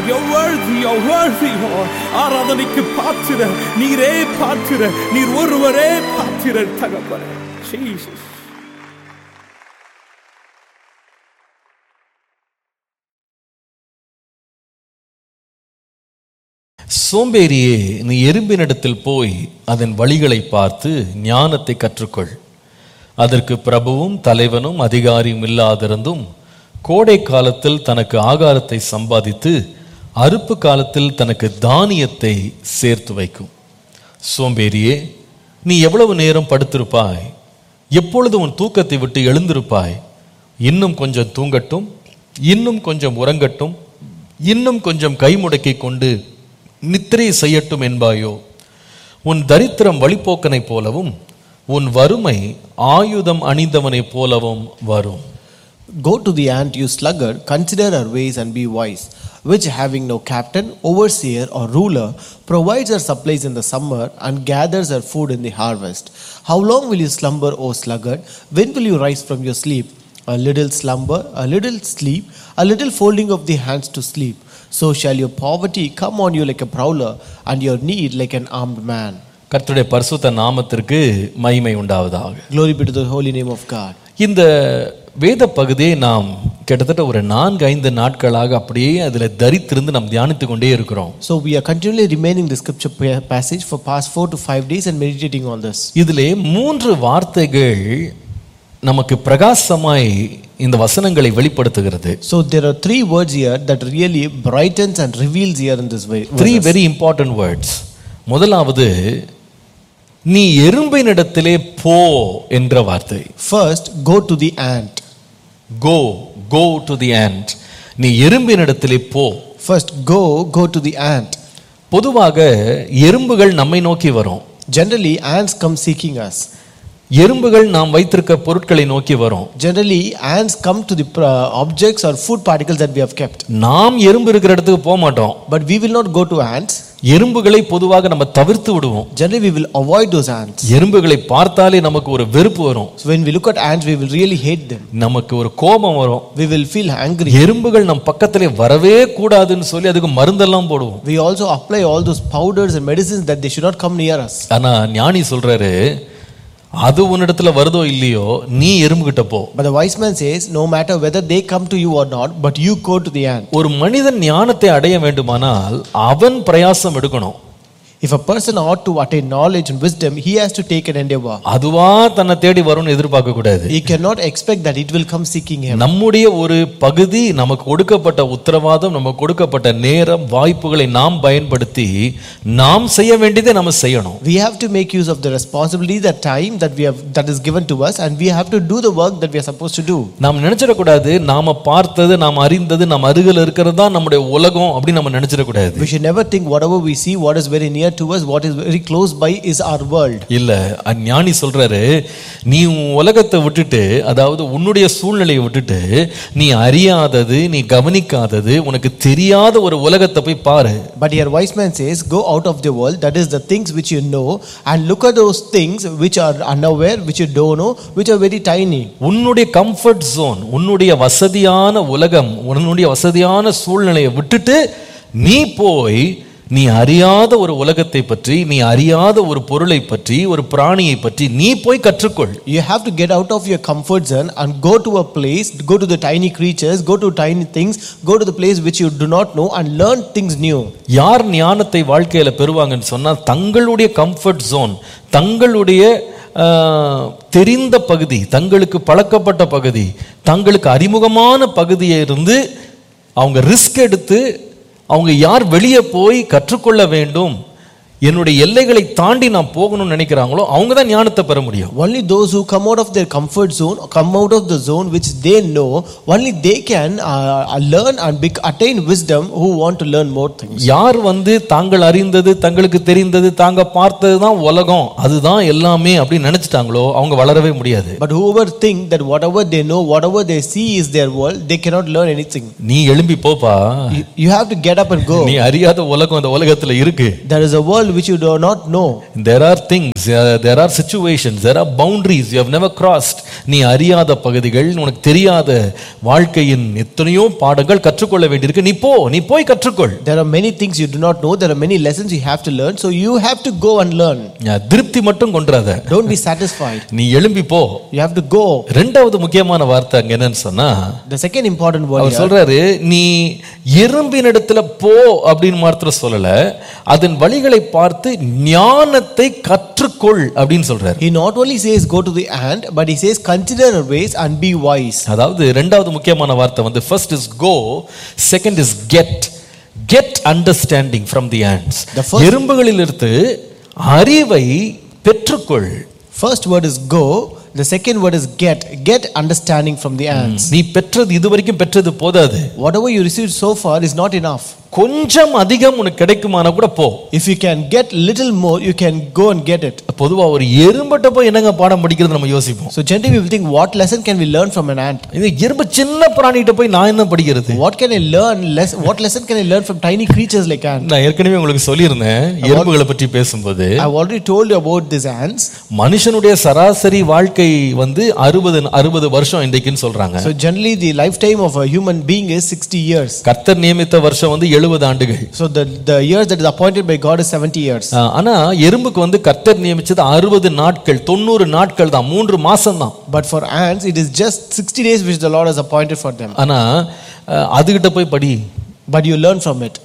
You're worthy, you're worthy, Lord. ஆராதனைக்கு பாத்திர நீரே பாத்திர நீர் ஒருவரே பாத்திர தகப்பனே Jesus. சோம்பேறியே நீ எறும்பினிடத்தில் போய் அதன் வழிகளை பார்த்து ஞானத்தை கற்றுக்கொள் அதற்கு பிரபுவும் தலைவனும் அதிகாரியும் இல்லாதிருந்தும் கோடை காலத்தில் தனக்கு ஆகாரத்தை சம்பாதித்து அறுப்பு காலத்தில் தனக்கு தானியத்தை சேர்த்து வைக்கும் சோம்பேறியே நீ எவ்வளவு நேரம் படுத்திருப்பாய் எப்பொழுது உன் தூக்கத்தை விட்டு எழுந்திருப்பாய் இன்னும் கொஞ்சம் தூங்கட்டும் இன்னும் கொஞ்சம் உறங்கட்டும் இன்னும் கொஞ்சம் கை முடக்கிக் கொண்டு நித்திரை செய்யட்டும் என்பாயோ உன் தரித்திரம் வழிப்போக்கனைப் போலவும் உன் வறுமை ஆயுதம் அணிந்தவனைப் போலவும் வரும் Go to the ant, you sluggard, consider her ways and be wise, which having no captain, overseer, or ruler, provides her supplies in the summer and gathers her food in the harvest. How long will you slumber, O sluggard? When will you rise from your sleep? A little slumber, a little sleep, a little folding of the hands to sleep. So shall your poverty come on you like a prowler, and your need like an armed man. கர்த்தருடைய பரிசுத்த நாமத்திற்கு மகிமை உண்டாவதாக Glory be to the holy name of God. இந்த வேத பகுதியை நாம் கிட்டத்தட்ட ஒரு நான்கு ஐந்து நாட்களாக அப்படியே அதில் தரித்திருந்து நாம் தியானித்து கொண்டே இருக்கிறோம் So we are continually remaining the scripture pa- passage for past four to five days and meditating on this. இதிலே மூன்று வார்த்தைகள் நமக்கு பிரகாசமாய் இந்த வசனங்களை வெளிப்படுத்துகிறது So there are three words here that really brightens and reveals here in this way. Three very important words முதலாவது நீ எறும்பினிடத்திலே போ என்ற வார்த்தை First, go to the ant. Go go to the ant நீ எறும்பினிடத்திலே போ First, go, go to the ant. பொதுவாக எறும்புகள் நம்மை நோக்கி வரும் Generally, ants come seeking us. எறும்புகள் நாம் வைத்திருக்க பொருட்களை நோக்கி வரும் Generally, ants come to the uh, objects or food particles that we have kept. நாம் எறும்பு இருக்கிற இடத்துக்கு போக மாட்டோம் But we will not go to ants. எறும்புகளை பொதுவாக நம்ம தவிர்த்து விடுவோம் Generally, we will avoid those ants. எறும்புகளை பார்த்தாலே நமக்கு ஒரு வெறுப்பு வரும் So when we look at ants, we will really hate them. நமக்கு ஒரு கோபம் வரும் We will feel angry. எறும்புகள் நம் பக்கத்திலே வரவே கூடாதுன்னு சொல்லி அதுக்கு மருந்தெல்லாம் போடுவோம் We also apply all those powders and medicines that they should not come near us. ஆனா ஞானி சொல்றாரு அது உன்னிடத்துல வருதோ இல்லையோ நீ எறும்புகிட்ட போ But the wise man says, no matter whether they come to you or not, but you go to the ant. ஒரு மனிதன் ஞானத்தை அடைய வேண்டுமானால் அவன் பிரயாசம் எடுக்கணும் If a person ought to attain knowledge and wisdom, he has to take an endeavor. அதுவா தன்னை தேடி வரும்னு எதிர்பார்க்க கூடாது He cannot expect that it will come seeking him. நம்முடைய ஒரு பகுதி நமக்கு கொடுக்கப்பட்ட உத்தரவாதம் நமக்கு கொடுக்கப்பட்ட நேரம் வாய்ப்புகளை நாம் பயன்படுத்தி நாம் செய்ய வேண்டியதை நம்ம செய்யணும் We have to make use of the responsibility, the time that we have that is given to us, and we have to do the work that we are supposed to do. நாம் நினைச்சிடக்கூடாது நாம பார்த்தது நாம் அறிந்தது நாம் அருகில் இருக்கிறது தான் நம்முடைய உலகம் அப்படின்னு நம்ம நினைச்சிடக்கூடாது We should never think whatever we see, what is very near to us, what is very close by is our world. இல்ல அஞ்ஞானி சொல்றாரு நீ உன் உலகத்தை விட்டுட்டு அதாவது உன்னுடைய சூழ்நிலையை விட்டுட்டு நீ அறியாதது நீ கவனிக்காதது உனக்கு தெரியாத ஒரு உலகத்தை போய் பாரு But here wise man says, go out of the world, that is the things which you know, and look at those things which are unaware, which you don't know, which are very tiny. உன்னுடைய comfort zone உன்னுடைய வசதியான உலகம் உன்னுடைய வசதியான சூழ்நிலையை விட்டுட்டு நீ போய் நீ அறியாத ஒரு உலகத்தை பற்றி நீ அறியாத ஒரு பொருளை பற்றி ஒரு பிராணியை பற்றி நீ போய் கற்றுக்கொள் You have to get out of your comfort zone and go to a place, go to the tiny creatures, go to tiny things, go to the place which you do not know and learn things new. யார் ஞானத்தை வாழ்க்கையில பெறுவாங்கன்னு சொன்னா தங்களுடைய comfort zone தங்களுடைய ஆஹ், தெரிந்த பகுதி தங்களுக்கு பழக்கப்பட்ட பகுதி தங்களுக்கு அறிமுகமான பகுதியை இருந்து அவங்க ரிஸ்க் எடுத்து அவங்க யார் வெளியே போய் கற்றுக்கொள்ள வேண்டும் என்னுடைய எல்லைகளை தாண்டி நான் போகணும்னு நினைக்கிறாங்களோ அவங்க தான் ஞானத்தை பெற முடியும் Only those who come out of their comfort zone, come out of the zone which they know, only they can uh, learn and bec- attain wisdom who want to learn more things. யார் வந்து தாங்கள் அறிந்தது தங்களுக்கு தெரிந்தது தாங்க பார்த்தது தான் உலகம் அதுதான் எல்லாமே அப்படின்னு நினைச்சிட்டாங்களோ அவங்க வளரவே முடியாது But whoever think that whatever they know, whatever they see is their world, they cannot learn anything. நீ எழும்பி போப்பா You, you have to get up and go. நீ அறியாத உலகம் அந்த உலகத்துல இருக்கு There is a world world which you do not know. there are things uh, there are situations there are boundaries you have never crossed நீ அறியாத பகுதிகள் உனக்கு தெரியாத வாழ்க்கையின் எத்தனையோ பாடங்கள் கற்றுக்கொள்ள வேண்டியிருக்கு நீ போ நீ போய் கற்றுக்கொள் There are many things you do not know. There are many lessons you have to learn. So you have to go and learn. அஹ், திருப்தி மட்டும் கொண்டுறாத Don't be satisfied. நீ எழும்பி போ You have to go. ரெண்டாவது முக்கியமான வார்த்தை அங்க என்னன்னு சொன்னா The second important word our here, சொல்றாரு நீ எறும்பினிடத்துல போ அப்படின்னு மாத்திரம் சொல்லல அதன் வழிகளை பார்த்து ஞானத்தை கற்றுக்கொள் அப்படின்னு சொல்றாரு he not only says go to the ant, but he says consider your ways and be wise. அதாவது ரெண்டாவது முக்கியமான வார்த்தை வந்து first is go second is get get understanding from the ants The first- எறும்புகளிலிருந்து அறிவை பெற்றுக்கொள் First word is go. The second word is get. Get understanding from the ants. நீ பெற்றது இதுவரைக்கும் பெற்றது போதாது Whatever you received so far is not enough. கொஞ்சம் அதிகம் உனக்கு கிடைக்குமானா கூட போ If you can get little more, you can go and get it. பொதுவா ஒரு எறும்பட்ட போய் என்னங்க பாடம் படிக்கிறது நம்ம யோசிப்போம் So generally we will think, what lesson can we learn from an ant? இது எறும்பு சின்ன பிராணிகிட்ட போய் நான் என்ன படிக்கிறது What can I learn? Less, what lesson can I learn from tiny creatures like ant? நான் ஏற்கனவே உங்களுக்கு சொல்லியிருந்தேன் எறும்புகளை பற்றி பேசும்போது I've already told you about these ants. மனுஷனுடைய சராசரி வாழ்க்கை வந்து அறுபது அறுபது வருஷம் இன்றைக்குன்னு சொல்றாங்க So generally the lifetime of a human being is 60 years. கர்த்தர் நியமித்த வருஷம் வந்து எழுபது ஆண்டுகள் So the, the years that is appointed by God is 70 years. ஆ, ஆனா எறும்புக்கு வந்து கர்த்தர் நியமிச்சது அறுபது நாட்கள் தொண்ணூறு நாட்கள் தான் மூன்று மாசம் தான் But for ants, it is just 60 days which the Lord has appointed for them. ஆனா ஆ, அதுகிட்ட போய் படி But you learn from it.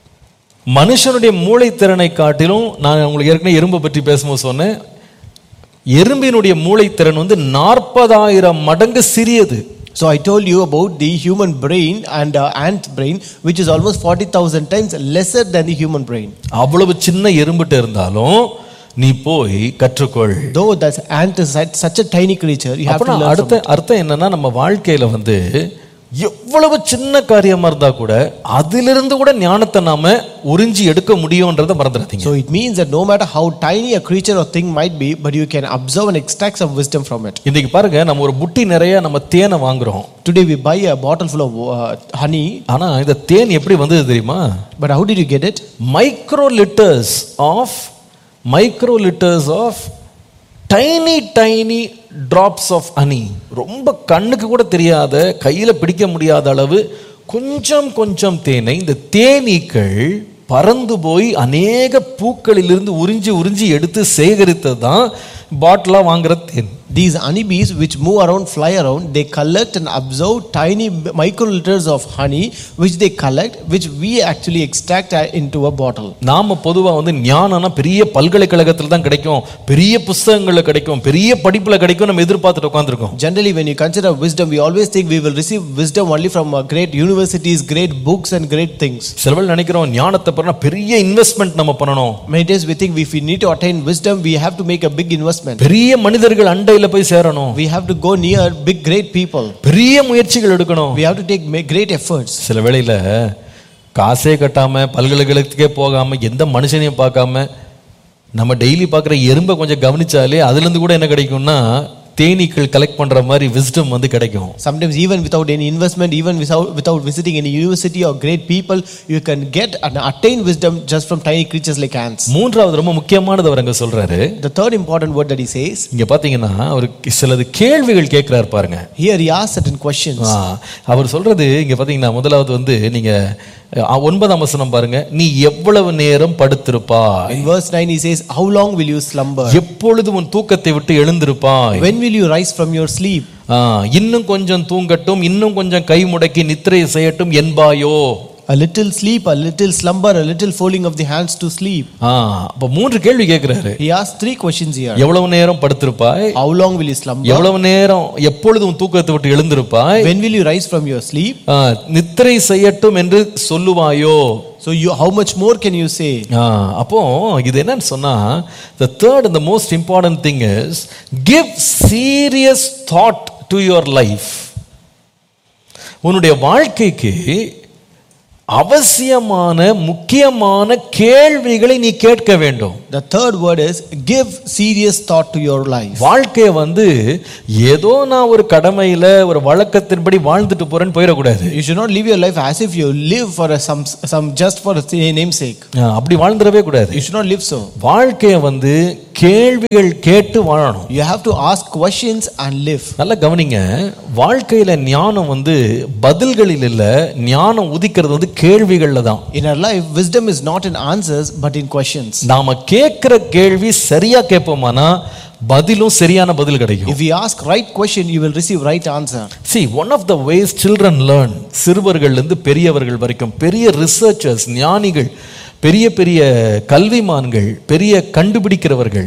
மனுஷனுடைய மூளைத்திறனை காட்டிலும் நான் உங்களுக்கு ஏற்கனவே எறும்பை பற்றி பேசும்போது சொன்னேன் எறும்பினுடைய மூளைத்திறன் வந்து நாற்பதாயிரம் மடங்கு சிறியது So I told you about the human brain and uh, ant brain, which is almost 40,000 times lesser than the human brain. அவ்வளவு சின்ன எறும்பிட்ட இருந்தாலும் நீ போய் கற்றுக்கொள் Though that ant is such- such a tiny creature, you have to அப்பனா learn from அடுத்த அர்த்தம் என்னன்னா நம்ம வாழ்க்கையில வந்து எவ்வளவு சின்ன காரியமா இருந்தா கூட அதிலிருந்து கூட ஞானத்தை நாம உறிஞ்சி எடுக்க முடியும்ன்றதை மறந்துடாதீங்க So it means that no matter how tiny a creature or thing might be, but you can observe and extract some wisdom from it. இன்னைக்கு பாருங்க நம்ம ஒரு புட்டி நிறைய நம்ம தேனை வாங்குறோம் Today we buy a bottle full of uh, honey, ஆனா இந்த தேன் எப்படி வந்தது தெரியுமா but how did you get it? Micro litres of micro litres of tiny tiny drops of honey ரொம்ப கண்ணுக்கு கூட தெரியாத கையில் பிடிக்க முடியாத அளவு கொஞ்சம் கொஞ்சம் தேனை இந்த தேனீக்கள் பறந்து போய் அநேக பூக்களிலிருந்து உறிஞ்சி உறிஞ்சி எடுத்து சேகரித்தது தான் பாட்டிலாக வாங்குற தேன் These honeybees, which move around, fly around, they collect and observe tiny microliters of honey, which they collect, which we actually extract uh, into a bottle. நாம பொதுவா வந்து ஞானம்னா பெரிய பல்கலைக்கழகத்தில் தான் கிடைக்கும் பெரிய புஸ்தகங்கள்ல கிடைக்கும் பெரிய படிப்புல கிடைக்கும் நம்ம எதிர்பார்த்துட்டு உட்காந்துருக்கோம் Generally, when you consider wisdom, we always think we will receive wisdom only from uh, great universities, great books, and great things. சில பேர் நினைக்கிறோம் ஞானத்தை பண்ணா பெரிய இன்வெஸ்ட்மெண்ட் நம்ம பண்ணணும் Many times we think if we need to attain wisdom, we have to make a big investment. பெரிய மனிதர்கள் அண்டையில போய் சேரணும் We have to go near big, great people. பெரிய முயற்சிகள் எடுக்கணும் We have to take make great efforts. சில வேளையில காசே கட்டாம பல்கலைக்கழகத்துக்கே போகாம எந்த மனுஷனையும் பார்க்காம நம்ம டெய்லி பார்க்குற எறும்பை கொஞ்சம் கவனிச்சாலே அதுல இருந்து கூட என்ன கிடைக்கும்னா தேனீக்கள் கலெக்ட் பண்ற மாதிரி விஸ்டம் வந்து கிடைக்கும் Sometimes even without any investment, even without, without visiting any university or great people, you can get and attain wisdom just from tiny creatures like ants. மூன்றாவது ரொம்ப முக்கியமானது அவர் அங்க சொல்றாரு The third important word that he says, இங்க பாத்தீங்கன்னா அவர் சிலது கேள்விகள் கேட்கிறாரு பாருங்க here he asks certain questions. ஆ, அவர் சொல்றது இங்க பாத்தீங்கன்னா முதலாவது வந்து நீங்க அ, ஒன்பதாம் வசனம் பாருங்க நீ எவ்வளவு நேரம் படுத்திருப்பாய் In verse 9 he says, How long will you slumber? எப்பொழுது உன் தூக்கத்தை விட்டு எழுந்திருப்பாய் When will you rise from your sleep? ஆ, இன்னும் கொஞ்சம் தூங்கட்டும் இன்னும் கொஞ்சம் கை முடக்கி நித்திரை செய்யட்டும் என்பாயோ A little sleep, a little slumber, a little folding of the hands to sleep. ஆ, அப்ப மூன்று கேள்வி கேட்கிறாரு He asks three questions here. எவ்வளவு நேரம் படுத்திருப்பாய் How long will you slumber? எவ்வளவு நேரம் எப்பொழுது உன் தூக்கத்தை விட்டு எழுந்திருப்பாய் When will you rise from your sleep? ஆ, நித்திரை செய்யட்டும் என்று சொல்லுவாயோ So you, how much more can you say? ஆ, அப்போ இது என்னன்னு சொன்னா the third and the most important thing is give serious thought to your life உன்னுடைய வாழ்க்கைக்கு அவசியமான முக்கியமான கேள்விகளை நீ கேட்க வேண்டும் The third word is give serious thought to your life. வாழ்க்கைய வந்து ஏதோ நான் ஒரு கடமையில ஒரு வழக்கத்தின்படி வாழ்ந்துட்டு போறேன்னு போயிடக்கூடாது You should not live your life as if you live for a, some, some just for a th- namesake. அஹ் அப்படி வாழ்ந்துடவே கூடாது You should not live so. வாழ்க்கைய வந்து கேள்விகள் கேட்டு வாழணும் You have to ask questions and live. நல்லா கவனிங்க வாழ்க்கையில ஞானம் வந்து பதில்களில் இல்ல ஞானம் உதிக்கிறது வந்து கேள்விகள்ல தான் In our life, wisdom is not in answers but in questions. நாம கேட்கிற கேள்வி சரியா கேட்போமானா பதிலும் சரியான பதில் கிடைக்கும் If you ask right question, you will receive right answer. see one of the ways children learn சிறுவர்கள்ல இருந்து பெரியவர்கள் வரைக்கும் பெரிய ரிசர்ச்சர்ஸ் ஞானிகள் பெரிய பெரிய கல்விமான்கள் பெரிய கண்டுபிடிக்கிறவர்கள்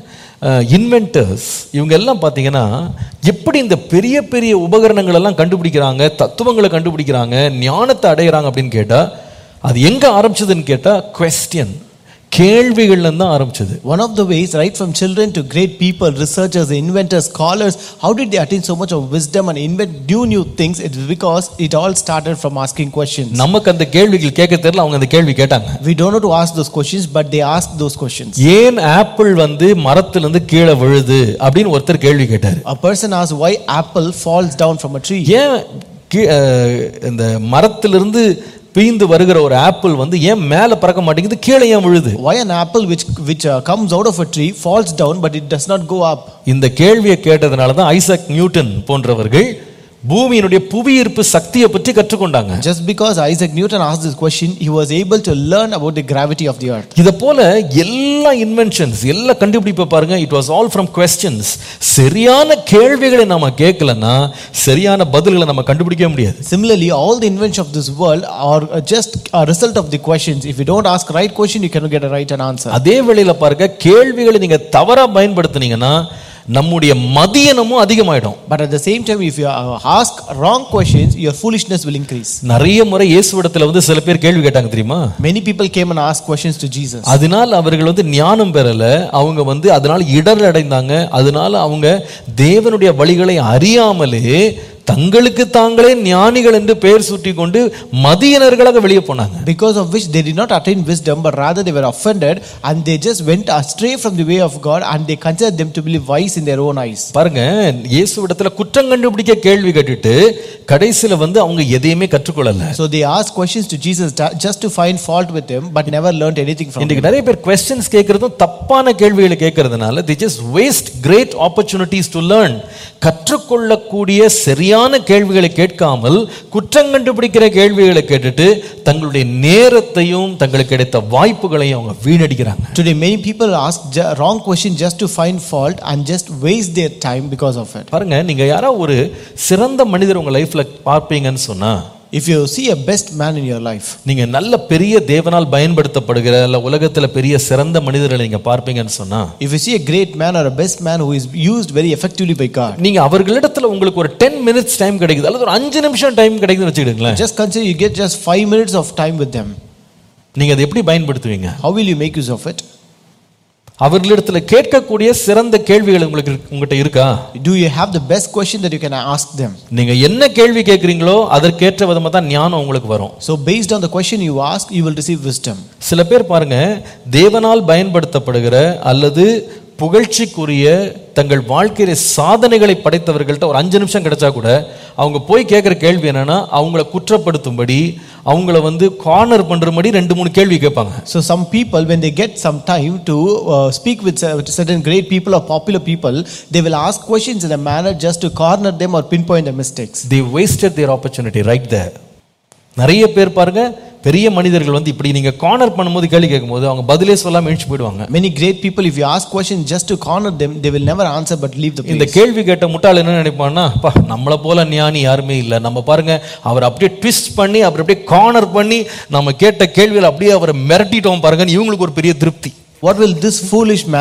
இன்வென்டர்ஸ் இவங்க எல்லாம் பார்த்தீங்கன்னா எப்படி இந்த பெரிய பெரிய உபகரணங்கள் எல்லாம் கண்டுபிடிக்கிறாங்க தத்துவங்களை கண்டுபிடிக்கிறாங்க ஞானத்தை அடையிறாங்க அப்படின்னு கேட்டா அது எங்க ஆரம்பிச்சதுன்னு கேட்டா கொஸ்டின் கேள்விகள்ல இருந்து தான் ஆரம்பிச்சது One of the ways, right from children to great people, researchers, inventors, scholars, how did they attain so much of wisdom and invent new new things? It's because it all started from asking questions. நமக்கு அந்த கேள்விகள் கேட்க தெரியல அவங்க அந்த கேள்வி கேட்டாங்க We don't know to ask those questions, but they asked those questions. ஏன் ஆப்பிள் வந்து மரத்திலிருந்து கீழே விழுது அப்படின்னு ஒருத்தர் கேள்வி கேட்டார் A person asked why apple falls down from a tree. ஏன் கீ- அஹ், இந்த மரத்திலிருந்து பீந்து வருகிற ஒரு ஆப்பிள் வந்து ஏன் மேலே பறக்க மாட்டேங்குது கீழே ஏன் விழுது Why an apple which which uh, comes out of a tree falls down, but it does not go up? இந்த கேள்வியை கேட்டதுனால தான் ஐசக் நியூட்டன் போன்றவர்கள் பூமியினுடைய புவியீர்ப்பு சக்தியை பற்றி கற்றுக்கொண்டாங்க Just because Isaac Newton asked this question, he was able to learn about the gravity of the earth. இதை போல எல்லா இன்வென்ஷன்ஸ் எல்லா கண்டுபிடிப்பை பாருங்க it was all from questions சரியான கேள்விகளை நாம கேட்கலன்னா சரியான பதில்களை நம்ம கண்டுபிடிக்க முடியாது Similarly, all the inventions of this world are uh, just a result of the questions. If you don't ask right question, you cannot get a right an answer. அதே வேளையில பாருங்க கேள்விகளை நீங்க தவறா பயன்படுத்துனீங்கன்னா நம்முடைய மதியனமும் அதிகமாயிடும் But at the same time, if you uh, ask wrong questions, your foolishness will increase. நிறைய முறை இயேசுவிடத்துல வந்து சில பேர் கேள்வி கேட்டாங்க தெரியுமா Many people came and asked questions to Jesus. அதனால அவர்கள் வந்து ஞானம் பெறல அவங்க வந்து அதனால இடர் அடைந்தாங்க அதனால அவங்க தேவனுடைய வழிகளை அறியாமலே தங்களுக்கு தாங்களே ஞானிகள் என்று பெயர் சூட்டி கொண்டு மதியனர்களாக வெளியே போனாங்க Because of which they did not attain wisdom, but rather they were offended and they just went astray from the way of God and they considered them to be wise in their own eyes. பாருங்க இயேசுவிடத்துல குற்றம் கண்டுபிடிக்க கேள்வி கேட்டுட்டு கடைசியில வந்து அவங்க எதையுமே கற்றுக்கொள்ளல So they asked questions to Jesus ju- just to find fault with him, but never learned anything from him. இன்றைக்கு நிறைய பேர் கொஸ்டின்ஸ் கேட்கறதும் தப்பான கேள்விகளை கேட்கறதுனால the just waste great opportunities to learn கற்றுக்கொள்ளக்கூடிய சரியான கேள்விகளை கேட்காமல் குற்றம் கண்டுபிடிக்கிற கேள்விகளை கேட்டுட்டு தங்களுடைய நேரத்தையும் தங்களுக்கு கிடைத்த வாய்ப்புகளையும் அவங்க வீணடிக்கிறாங்க Today, many people ask ju- wrong question just to find fault and just waste their time because of it. பாருங்க நீங்க யாரோ ஒரு சிறந்த மனிதர் உங்க லைஃப்ல பார்ப்பீங்கன்னு சொன்னா If you see a best man in your life, நீங்க நல்ல பெரிய தேவனால் பயன்படுத்தப்படுகிற இல்ல உலகத்துல பெரிய சிறந்த மனிதர்களை நீங்க பார்ப்பீங்கன்னு சொன்னா if you see a great man or a best man who is used very effectively by God, நீங்க அவர்களிடத்துல உங்களுக்கு ஒரு டென் மினிட்ஸ் டைம் கிடைக்குது அல்லது ஒரு அஞ்சு நிமிஷம் டைம் கிடைக்குதுன்னு வச்சுக்கிடுங்களேன் just consider you get just five minutes of time with them. நீங்க அதை எப்படி பயன்படுத்துவீங்க How will you make use of it? அவர்களிடத்துல கேட்கக்கூடிய சிறந்த கேள்விகள் உங்களுக்கு இருக்கு- உங்ககிட்ட இருக்கா Do you have the best question that you can ask them? நீங்க என்ன கேள்வி கேட்குறீங்களோ அதற்கேற்ற விதமா தான் ஞானம் உங்களுக்கு வரும் So, based on the question you ask, you will receive wisdom. சில பேர் பாருங்க தேவனால் பயன்படுத்தப்படுகிற அல்லது புகழ்ச்சிக்குரிய தங்கள் வாழ்க்கையில சாதனைகளை படைத்தவர்கள்ட்ட ஒரு அஞ்சு நிமிஷம் கிடைச்சா கூட அவங்க போய் கேட்குற கேள்வி என்னன்னா அவங்கள குற்றப்படுத்தும்படி அவங்கள வந்து கார்னர் பண்றபடி ரெண்டு மூணு கேள்வி கேட்பாங்க So, some people, when they get some time to uh, speak with cer- with certain great people or popular people, they will ask questions in a manner just to corner them or pinpoint their mistakes. they wasted their opportunity right there நிறைய பேர் பாருங்க பெரிய மனிதர்கள் வந்து இப்படி நீங்க corner பண்ணும்போது கேள்வி கேட்கும்போது அவங்க பதிலே சொல்லாம எழுச்சி போயிடுவாங்க Many great people, if you ask questions just to corner them, they will never answer but leave the இந்த place. கேள்வி கேட்ட முட்டாள் என்ன நினைப்பான்னா பா நம்மளை போல ஞானி யாருமே இல்லை நம்ம பாருங்க அவர் அப்படியே ட்விஸ்ட் பண்ணி அவர் அப்படியே கார்னர் பண்ணி நம்ம கேட்ட கேள்விகள் அப்படியே அவரை மிரட்டிட்டோம் பாருங்க இவங்களுக்கு ஒரு பெரிய திருப்தி What will this foolish man,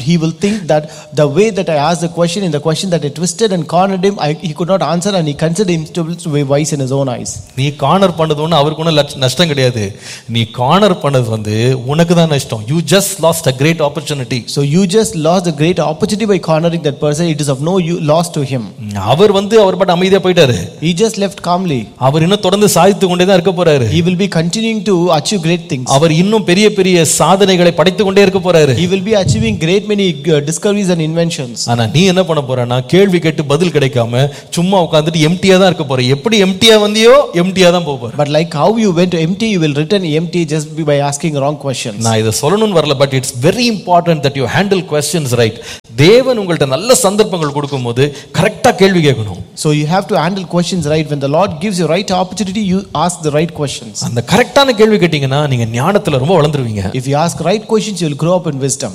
he will think that the way that I asked the question, in the question that I twisted and cornered him, I, he could not answer and he considered himself to be wise in his own eyes. நீ corner பண்ணது ஒன்று அவருக்கு ஒன்றும் லட்ச- நஷ்டம் கிடையாது நீ corner பண்ணது வந்து உனக்கு தான் நஷ்டம் you just lost a great opportunity So you just lost a great opportunity by cornering that person. It is of no u- loss to him. அவர் வந்து அவர் பாட்டு அமைதியா போயிட்டாரு He just left calmly. அவர் இன்னும் தொடர்ந்து சாதித்து கொண்டே தான் இருக்க போறாரு He will be continuing to achieve great things. அவர் இன்னும் பெரிய பெரிய சாதனைகளை படைத்து கொண்டே இருக்க போறாரு He will be achieving great many uh, discoveries and inventions. ஆனா நீ என்ன பண்ண போறனா கேள்வி கேட்டு பதில் கிடைக்காம சும்மா உட்காந்துட்டு எம்டியா தான் இருக்க போற எப்படி எம்டியா வந்தியோ எம்டியா தான் போக போற But like how you went empty, you will return empty just be by asking wrong questions. நான் இதை சொல்லணும்னு வரல but it's very important that you handle questions right தேவன் உங்கள்ட்ட நல்ல சந்தர்ப்பங்கள் கொடுக்கும்போது கரெக்டா கேள்வி கேட்கணும் So you have to handle questions right. When the Lord gives you right opportunity, you ask the right questions. அந்த கரெக்டான கேள்வி கேட்டீங்கன்னா நீங்க ஞானத்துல ரொம்ப வளர்ந்துருவீங்க If you ask right questions, you will grow up in wisdom.